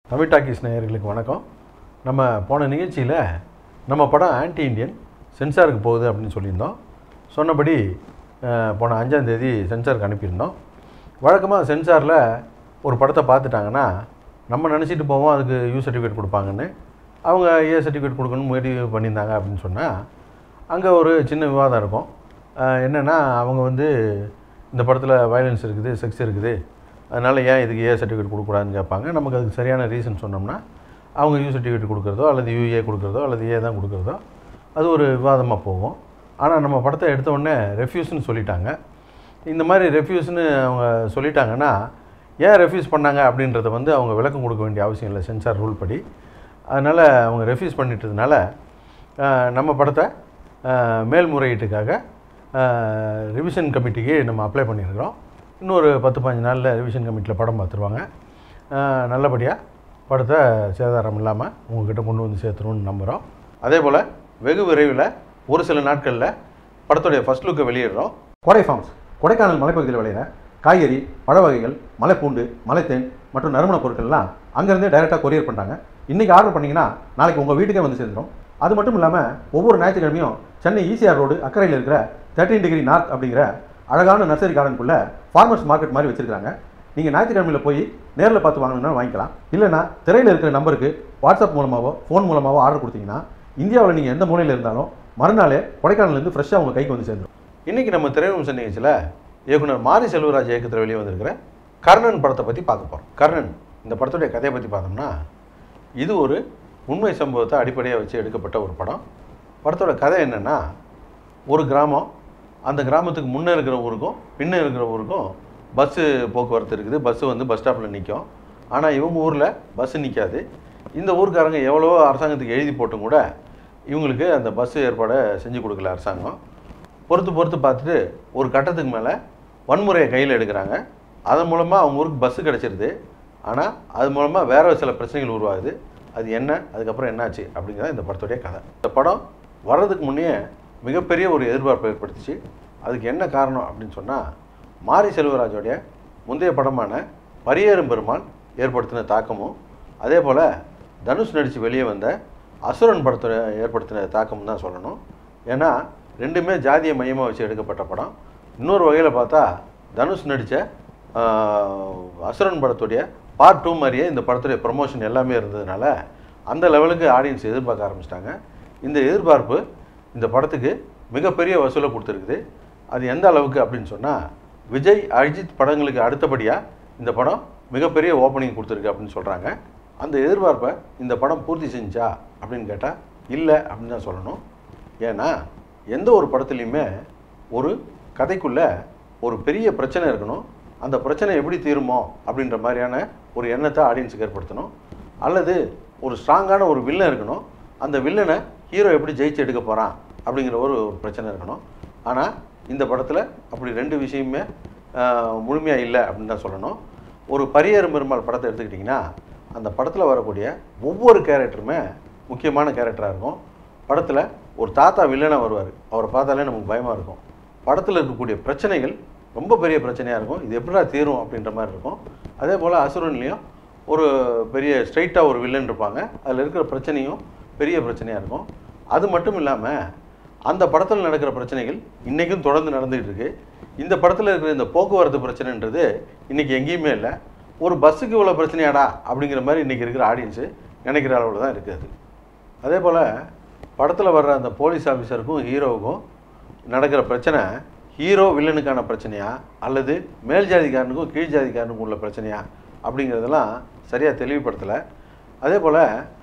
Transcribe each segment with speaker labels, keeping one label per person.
Speaker 1: Tamil talkies நேயர்களுக்கு வணக்கம் நம்ம போன நிகழ்ச்சியில் நம்ம படம் ஆன்டி இண்டியன் சென்சாருக்கு போகுது அப்படின்னு சொல்லியிருந்தோம் சொன்னபடி அஹ், போன அஞ்சாம் தேதி சென்சாருக்கு அனுப்பியிருந்தோம் வழக்கமாக சென்சாரில் ஒரு படத்தை பார்த்துட்டாங்கன்னா நம்ம நினச்சிட்டு போவோம் அதுக்கு யூ சர்டிஃபிகேட் கொடுப்பாங்கன்னு அவங்க ஏ சர்டிஃபிகேட் கொடுக்கணும்னு முயற்சி பண்ணியிருந்தாங்க அப்படின்னு சொன்னால் அங்கே ஒரு சின்ன விவாதம் இருக்கும் அஹ், என்னென்னா அவங்க வந்து இந்த படத்தில் வயலன்ஸ் இருக்குது செக்ஸ் இருக்குது அதனால் ஏன் இதுக்கு ஏ சர்டிஃபிகேட் கொடுக்கூடாதுன்னு கேட்பாங்க நமக்கு அதுக்கு சரியான ரீசன் சொன்னோம்னா அவங்க யூ சர்டிஃபிகேட் கொடுக்குறதோ அல்லது யூஏ கொடுக்குறதோ அல்லது ஏ தான் கொடுக்குறதோ அது ஒரு விவாதமாக போகும் ஆனால் நம்ம படத்தை எடுத்த உடனே ரெஃப்யூஸ்னு சொல்லிட்டாங்க இந்த மாதிரி ரெஃப்யூஸ்னு அவங்க சொல்லிட்டாங்கன்னா ஏன் ரெஃப்யூஸ் பண்ணாங்க அப்படின்றத வந்து அவங்க விளக்கம் கொடுக்க வேண்டிய அவசியம் இல்லை சென்சார் ரூல் படி அதனால் அவங்க ரெஃப்யூஸ் பண்ணிட்டதுனால அஹ், நம்ம படத்தை அஹ், மேல்முறையீட்டுக்காக ரிவிஷன் கமிட்டிக்கு நம்ம அப்ளை பண்ணியிருக்கிறோம் இன்னொரு பத்து பதினஞ்சு நாளில் ரிவிஷன் கமிட்டியில் படம் பார்த்துருவாங்க நல்லபடியாக படத்தை சேதாரம் இல்லாமல் உங்ககிட்ட கொண்டு வந்து சேர்த்துருவோம்னு நம்புகிறோம் அதே போல் வெகு விரைவில் ஒரு சில நாட்களில் படத்துடைய ஃபஸ்ட் லுக்கை வெளியிடுறோம்
Speaker 2: கோடை ஃபார்ம்ஸ் கொடைக்கானல் மலைப்பகுதியில் விளையிற காய்கறி பழ வகைகள் மலைப்பூண்டு மலைத்தேன் மற்றும் நறுமணப் பொருட்கள்லாம் அங்கேருந்தே டைரெக்டாக கொரியர் பண்ணுறாங்க இன்றைக்கி ஆர்டர் பண்ணிங்கன்னா நாளைக்கு உங்கள் வீட்டுக்கே வந்து சேர்ந்துடும் அது மட்டும் இல்லாமல் ஒவ்வொரு ஞாயிற்றுக்கிழமையும் சென்னை ஈசிஆர் ரோடு அக்கறையில் இருக்கிற தேர்ட்டின் டிகிரி நார்த் அப்படிங்கிற அழகான நர்சரி கார்டனுக்குள்ளே ஃபார்மர்ஸ் மார்க்கெட் மாதிரி வச்சிருக்காங்க நீங்கள் ஞாயிற்றுக்கிழமையில் போய் நேரில் பார்த்து வாங்கணும்னா வாங்கிக்கலாம் இல்லைனா திரையில் இருக்கிற நம்பருக்கு வாட்ஸ்அப் மூலமாகவோ ஃபோன் மூலமாகவோ ஆர்டர் கொடுத்தீங்கன்னா இந்தியாவில் நீங்கள் எந்த மூலையில் இருந்தாலும் மறுநாளே கொடைக்கானல்லேருந்து ஃப்ரெஷ்ஷாக உங்கள் கைக்கு வந்து சேர்ந்துடும்
Speaker 1: இன்றைக்கி நம்ம திரைவம்ச நிகழ்ச்சியில் இயக்குனர் மாரி செல்வராஜ் இயக்கத்தில் வெளியே வந்திருக்கிற கர்ணன் படத்தை பற்றி பார்க்க போகிறோம் கர்ணன் இந்த படத்துடைய கதையை பற்றி பார்த்தோம்னா இது ஒரு உண்மை சம்பவத்தை அடிப்படையாக வச்சு எடுக்கப்பட்ட ஒரு படம் படத்தோட கதை என்னென்னா ஒரு கிராமம் அந்த கிராமத்துக்கு முன்னே இருக்கிற ஊருக்கும் பின்னே இருக்கிற ஊருக்கும் பஸ்ஸு போக்குவரத்து இருக்குது பஸ்ஸு வந்து பஸ் ஸ்டாப்பில் நிற்கும் ஆனால் இவங்க ஊரில் பஸ்ஸு நிற்காது இந்த ஊருக்காரங்க எவ்வளவோ அரசாங்கத்துக்கு எழுதி போட்டும் கூட இவங்களுக்கு அந்த பஸ் ஏற்பாடை செஞ்சு கொடுக்கல அரசாங்கம் பொறுத்து பொறுத்து பார்த்துட்டு ஒரு கட்டத்துக்கு மேலே வன்முறையை கையில் எடுக்கிறாங்க அதன் மூலமாக அவங்க ஊருக்கு பஸ்ஸு கிடச்சிருது ஆனால் அது மூலமாக வேற சில பிரச்சனைகள் உருவாகுது அது என்ன அதுக்கப்புறம் என்னாச்சு அப்படிங்கிறத இந்த படத்துடைய கதை இந்த படம் வர்றதுக்கு முன்னே மிகப்பெரிய ஒரு எதிர்பார்ப்பை ஏற்படுத்துச்சு அதுக்கு என்ன காரணம் அப்படின்னு சொன்னால் மாரி செல்வராஜோடைய முந்தைய படமான பரியேறும் பெருமாள் ஏற்படுத்தின தாக்கமும் அதே போல் தனுஷ் நடித்து வெளியே வந்த அசுரன் படத்தை ஏற்படுத்தின தாக்கமும் தான் சொல்லணும் ஏன்னா ரெண்டுமே ஜாதிய மையமாக வச்சு எடுக்கப்பட்ட படம் இன்னொரு வகையில் பார்த்தா தனுஷ் நடித்த அசுரன் படத்துடைய பார்ட் டூ மாதிரியே இந்த படத்துடைய ப்ரொமோஷன் எல்லாமே இருந்ததுனால அந்த லெவலுக்கு ஆடியன்ஸ் எதிர்பார்க்க ஆரம்பிச்சிட்டாங்க இந்த எதிர்பார்ப்பு இந்த படத்துக்கு மிகப்பெரிய வசூலை கொடுத்துருக்குது அது எந்த அளவுக்கு அப்படின்னு சொன்னால் விஜய் அஜித் படங்களுக்கு அடுத்தபடியாக இந்த படம் மிகப்பெரிய ஓப்பனிங் கொடுத்துருக்கு அப்படின்னு சொல்கிறாங்க அந்த எதிர்பார்ப்பை இந்த படம் பூர்த்தி செஞ்சா அப்படின்னு கேட்டால் இல்லை அப்படின்னு தான் சொல்லணும் ஏன்னா எந்த ஒரு படத்துலையுமே ஒரு கதைக்குள்ளே ஒரு பெரிய பிரச்சனை இருக்கணும் அந்த பிரச்சனை எப்படி தீருமோ அப்படின்ற மாதிரியான ஒரு எண்ணத்தை ஆடியன்ஸுக்கு ஏற்படுத்தணும் அல்லது ஒரு ஸ்ட்ராங்கான ஒரு வில்லன் இருக்கணும் அந்த வில்லனை ஹீரோ எப்படி ஜெயிச்சு எடுக்க போகிறான் அப்படிங்கிற ஒரு ஒரு பிரச்சனை இருக்கணும் ஆனால் இந்த படத்தில் அப்படி ரெண்டு விஷயமே முழுமையாக இல்லை அப்படின்னு தான் சொல்லணும் ஒரு பரியேறும் பெருமாள் படத்தை எடுத்துக்கிட்டிங்கன்னா அந்த படத்தில் வரக்கூடிய ஒவ்வொரு கேரக்டருமே முக்கியமான கேரக்டராக இருக்கும் படத்தில் ஒரு தாத்தா வில்லனாக வருவார் அவரை பார்த்தாலே நமக்கு பயமாக இருக்கும் படத்தில் இருக்கக்கூடிய பிரச்சனைகள் ரொம்ப பெரிய பிரச்சனையாக இருக்கும் இது எப்படிடா தீரும் அப்படின்ற மாதிரி இருக்கும் அதே போல் அசுரன்லேயும் ஒரு பெரிய ஸ்ட்ரைட்டாக ஒரு வில்லன் இருப்பாங்க அதில் இருக்கிற பிரச்சனையும் பெரிய பிரச்சனையாக இருக்கும் அது மட்டும் இல்லாமல் அந்த படத்தில் நடக்கிற பிரச்சனைகள் இன்றைக்கும் தொடர்ந்து நடந்துகிட்டு இருக்கு இந்த படத்தில் இருக்கிற இந்த போக்குவரத்து பிரச்சனைன்றது இன்றைக்கி எங்கேயுமே இல்லை ஒரு பஸ்ஸுக்கு இவ்வளோ பிரச்சனையாடா அப்படிங்கிற மாதிரி இன்றைக்கி இருக்கிற ஆடியன்ஸு நினைக்கிற அளவில் தான் இருக்குது அது அதே போல் படத்தில் வர்ற அந்த போலீஸ் ஆஃபீஸருக்கும் ஹீரோவுக்கும் நடக்கிற பிரச்சனை ஹீரோ வில்லனுக்கான பிரச்சனையா அல்லது மேல் ஜாதிக்காரனுக்கும் கீழ் ஜாதிக்காரனுக்கும் உள்ள பிரச்சனையா அப்படிங்கிறதெல்லாம் சரியாக தெளிவுபடுத்தலை அதே போல்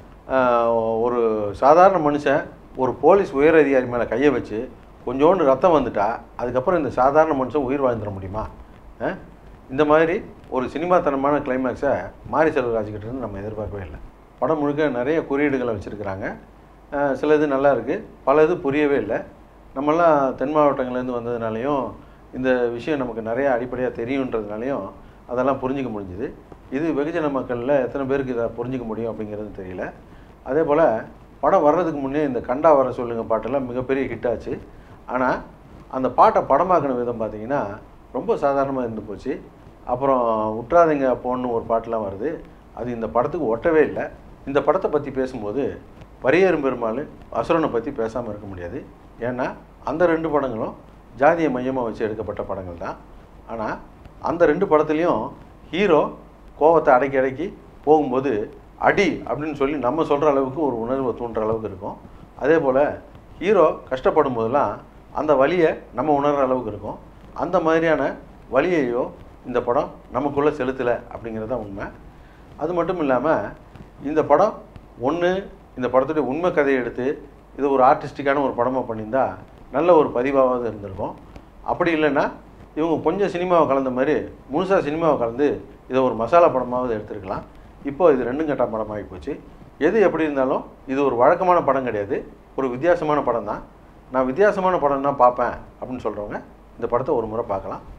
Speaker 1: ஒரு சாதாரண மனுஷன் ஒரு போலீஸ் உயர் அதிகாரி மேலே கையை வச்சு கொஞ்சோண்டு ரத்தம் வந்துட்டா அதுக்கப்புறம் இந்த சாதாரண மனுஷன் உயிர் வாழ்ந்துட முடியுமா அஹ்? இந்த மாதிரி ஒரு சினிமாத்தனமான கிளைமேக்ஸை மாரி செல்வராஜ்கிட்ட இருந்து நம்ம எதிர்பார்க்கவே இல்லை படம் முழுக்க நிறைய குறியீடுகளை வச்சுருக்கிறாங்க சில இது நல்லா இருக்குது பல இது புரியவே இல்லை நம்மெல்லாம் தென் மாவட்டங்கள்லேருந்து வந்ததுனாலையும் இந்த விஷயம் நமக்கு நிறைய அடிப்படையாக தெரியுன்றதுனாலையும் அதெல்லாம் புரிஞ்சிக்க முடிஞ்சுது இது வெகுஜன மக்களில் எத்தனை பேருக்கு இதை புரிஞ்சிக்க முடியும் அப்படிங்கிறது தெரியல அதே போல் படம் வர்றதுக்கு முன்னே இந்த கண்டா வர சொல்லுங்க பாட்டெல்லாம் மிகப்பெரிய ஹிட் ஆச்சு ஆனால் அந்த பாட்டை படமாக்கின விதம் பார்த்தீங்கன்னா ரொம்ப சாதாரணமாக இருந்து போச்சு அப்புறம் உற்றாதீங்க போன்னு ஒரு பாட்டெலாம் வருது அது இந்த படத்துக்கு ஒட்டவே இல்லை இந்த படத்தை பற்றி பேசும்போது பரியேறும் பெருமாள் அசுரனை பற்றி பேசாமல் இருக்க முடியாது ஏன்னா அந்த ரெண்டு படங்களும் ஜாதியை மையமாக வச்சு எடுக்கப்பட்ட படங்கள் தான் ஆனால் அந்த ரெண்டு படத்துலேயும் ஹீரோ கோவத்தை அடக்கி அடக்கி போகும்போது அடி அப்படின்னு சொல்லி நம்ம சொல்கிற அளவுக்கு ஒரு உணர்வை தூண்டுற அளவுக்கு இருக்கும் அதே போல் ஹீரோ கஷ்டப்படும் போதெல்லாம் அந்த வலியை நம்ம உணர்கிற அளவுக்கு இருக்கும் அந்த மாதிரியான வலியையோ இந்த படம் நமக்குள்ளே செலுத்தலை அப்படிங்கிறது தான் உண்மை அது மட்டும் இல்லாமல் இந்த படம் ஒன்று இந்த படத்துடைய உண்மை கதையை எடுத்து இது ஒரு ஆர்டிஸ்டிக்கான ஒரு படமாக பண்ணியிருந்தா நல்ல ஒரு பதிவாவது இருந்திருக்கும் அப்படி இல்லைன்னா இவங்க கொஞ்சம் சினிமாவை கலந்த மாதிரி முழுசாக சினிமாவை கலந்து இதை ஒரு மசாலா படமாவது எடுத்திருக்கலாம் இப்போ இது ரெண்டும் கட்ட படமாகி போச்சு எது எப்படி இருந்தாலும் இது ஒரு வழக்கமான படம் கிடையாது ஒரு வித்தியாசமான படம் தான் நான் வித்தியாசமான படம் தான் பார்ப்பேன் அப்படின்னு சொல்கிறவங்க இந்த படத்தை ஒரு முறை பார்க்கலாம்